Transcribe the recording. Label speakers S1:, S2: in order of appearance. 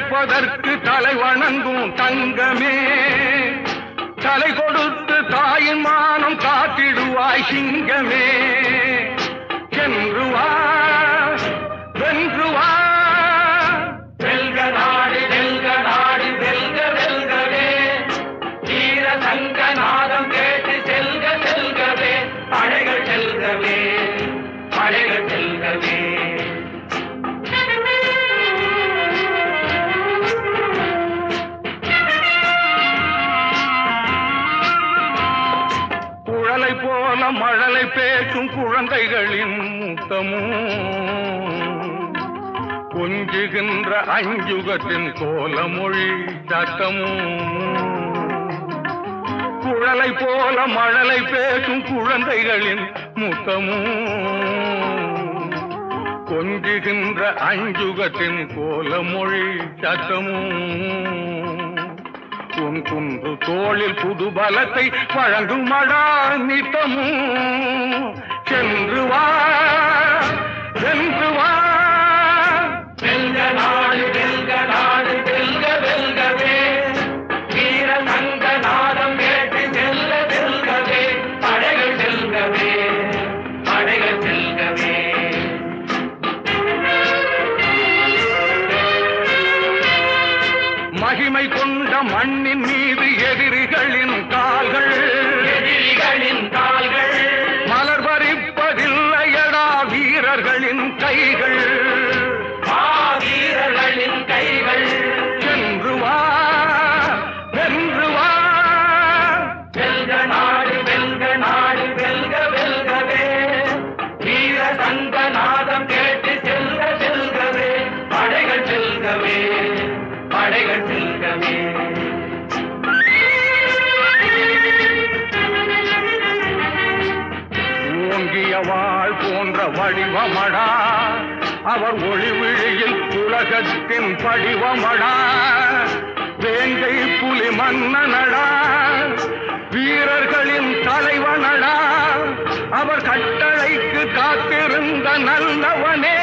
S1: கேட்பதற்கு தலை வணங்கும் தங்கமே தலை கொடுத்து தாயின் மானம் காத்திடுவாய் சிங்கமே சென்று வா வென்று வா
S2: வெல்க நாடு வெல்க நாடு வெல்க வெல்கவே வீர சங்க நாதம் கேட்டு செல்க செல்கவே படைகள் செல்கவே படைகள் செல்கவே
S1: குழலை போல மழலை பேசும் குழந்தைகளின் முத்தமும் கொஞ்சுகின்ற அஞ்சுகத்தின் கோலமொழி சத்தமும் குழலை போல மழலை பேசும் குழந்தைகளின் முத்தமும் கொஞ்சுகின்ற அஞ்சுகத்தின் கோலமொழி சத்தமும் உன் குன்று தோளில் புது பலத்தை வழங்கும் மடா நித்தமும் சென்று வா சென்று வா
S2: வெல்க நாடு வெல்க நாடு வெல்க வெல்கவே வீர சங்க நாதம் கேட்டு செல்ல செல்கவே படைகள் செல்கவே படைகள் செல்கவே
S1: மகிமை கொண்ட மண்ணின் மீது எதிரிகளின் கால்கள்
S2: எதிரிகளின் கால்கள்
S1: மலர் பறிப்பதில்லையடா வீரர்களின் கைகள்
S2: மாவீரர்களின் கைகள்
S1: சென்று வா வென்று வா
S2: வெல்க நாடு வெல்க நாடு வெல்க வெல்கவே வீர சங்க நாதம் கேட்டு செல்க செல்கவே படைகள் செல்கவே படைகள் செல்கவே
S1: ஓங்கிய வாழ் போன்ற வடிவமடா அவர் ஒளி விழியில் உலகத்தின் படிவமடா வேங்கை புலி மன்னனடா வீரர்களின் தலைவனடா அவர் கட்டளைக்கு காத்திருந்த நல்லவனே